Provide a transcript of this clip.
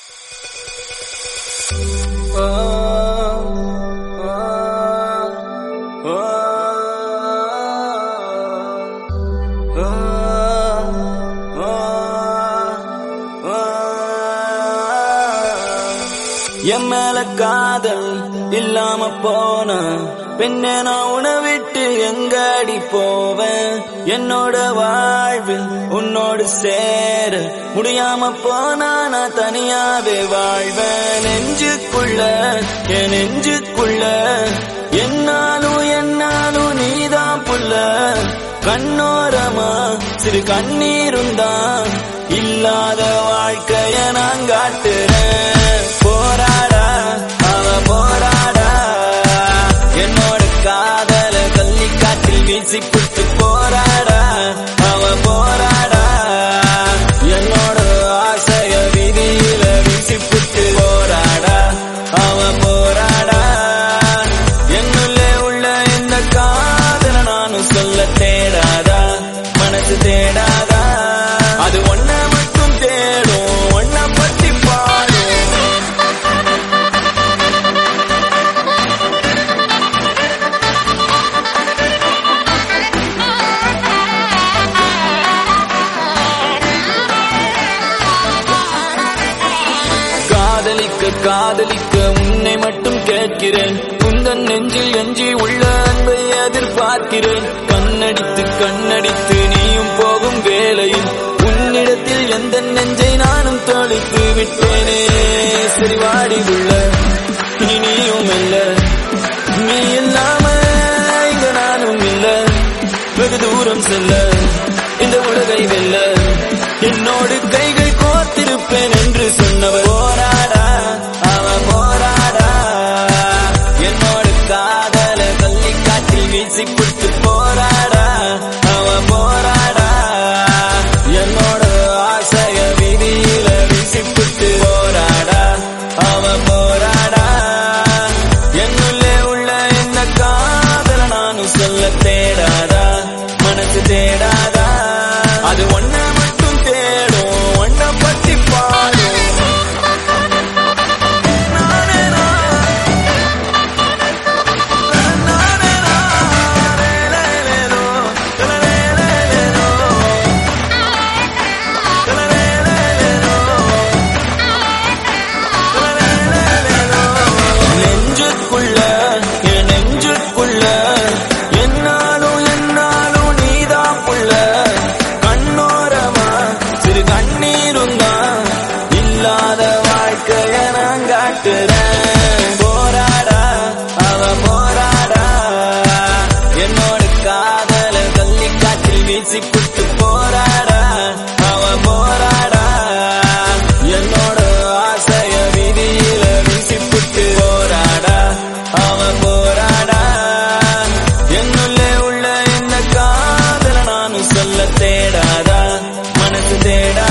என் மேல காதல் இல்லாம போன பெண்ணே நான் உன விட்டு எங்காடி போவேன் என்னோட வாழ்வில் உன்னோடு சேர முடியாம போனா நான் தனியாவே வாழ்வேன் நெஞ்சுக்குள்ள என் நெஞ்சுக்குள்ள என்னாலும் என்னாலும் நீதான் புள்ள கண்ணோரமா சிறு கண்ணீருந்தான் இல்லாத வாழ்க்கைய நான் காட்டுறேன் போராடா அவ போராடா என்னோட காதல கள்ளி காற்றில் வீசி புட்டு போராடா அவ போராடா என்னோட ஆசைய விதியில வீசி புட்டு போராடா அவ போராடா என்னுள்ளே உள்ள இந்த காதல நானும் சொல்ல தேடாதா மனசு தேடாதா அது ஒன்ன மட்டும் தேடும் ஒன்ன பத்தி பாடும் காதலிக்க காதலிக்க உன்னை மட்டும் கேட்கிறேன் உந்தன் நெஞ்சில் எஞ்சி உள்ள அன்பை எதிர்பார்க்கிறேன் கண்ணடித்து கண்ணடித்து நீயும் போகும் வேளையில் உன்னிடத்தில் எந்த நெஞ்சை நானும் தொலைத்து விட்டேனே சரி வாடி உள்ள இனி நீயும் இல்ல நீ இல்லாம இங்க நானும் இல்ல வெகு தூரம் செல்ல இந்த உலகை வெல்ல என்னோடு கைகள் கோத்திருப்பேன் என்று சொன்னவர் போராடா அவ போராடா என்னோடு காதல கள்ளி காட்டில் வீசி புட்டு போராடா அவ போராடா என்னோட ஆசைய விதியில வீசி புட்டு போராடா அவ போராடா என்னுள்ளே உள்ள இந்த காதல நானும் சொல்ல தேடாதா மனசு தேடாதா அது ஒன்ன மட்டும் தேடும் ஒன்ன பத்தி பாடும் நானே நான். நானே நான். லேலேலேலோ. லேலேலேலோ. லேலேலேலோ. நெஞ்சுக்குள்ள என் நெஞ்சுக்குள்ள என்னாலும் என்னாலும் நீதான் புள்ள கண்ணோரமா சிறு கண்ணீரும் தான் இல்லாத வாழ்க்கைய நான் காட்டுறேன் போராடா அவ போராடா என்னோட காதல கள்ளி காற்றில் வீசி புட்டு போராடா அவ போராடா என்னோட ஆசைய விதியில வீசி புட்டு போராடா அவ போராடா என்னுள்ளே உள்ள இந்த காதல நானும் சொல்ல தேடாதா மனசு தேடா